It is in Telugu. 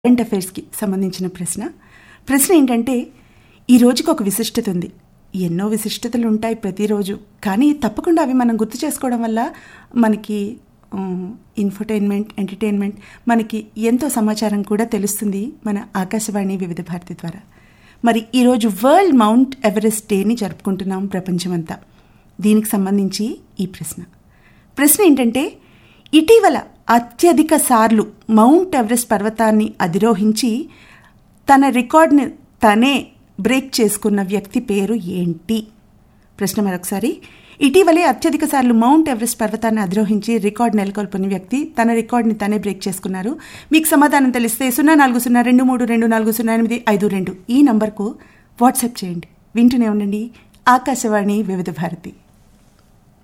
కరెంట్ అఫైర్స్కి సంబంధించిన ప్రశ్న ప్రశ్న ఏంటంటే ఈ రోజుకి ఒక విశిష్టత ఉంది ఎన్నో విశిష్టతలు ఉంటాయి ప్రతిరోజు కానీ తప్పకుండా అవి మనం గుర్తు చేసుకోవడం వల్ల మనకి ఇన్ఫర్టైన్మెంట్ ఎంటర్టైన్మెంట్ మనకి ఎంతో సమాచారం కూడా తెలుస్తుంది మన ఆకాశవాణి వివిధ భారతి ద్వారా మరి ఈరోజు వరల్డ్ మౌంట్ ఎవరెస్ట్ డేని జరుపుకుంటున్నాం ప్రపంచమంతా దీనికి సంబంధించి ఈ ప్రశ్న ప్రశ్న ఏంటంటే ఇటీవల అత్యధిక సార్లు మౌంట్ ఎవరెస్ట్ పర్వతాన్ని అధిరోహించి తన రికార్డ్ని తనే బ్రేక్ చేసుకున్న వ్యక్తి పేరు ఏంటి ప్రశ్న మరొకసారి ఇటీవలే అత్యధిక సార్లు మౌంట్ ఎవరెస్ట్ పర్వతాన్ని అధిరోహించి రికార్డ్ నెలకొల్పిన వ్యక్తి తన రికార్డ్ని తనే బ్రేక్ చేసుకున్నారు మీకు సమాధానం తెలిస్తే సున్నా నాలుగు సున్నా రెండు మూడు రెండు నాలుగు సున్నా ఎనిమిది ఐదు రెండు ఈ నంబర్కు వాట్సాప్ చేయండి వింటూనే ఉండండి ఆకాశవాణి వివిధ భారతి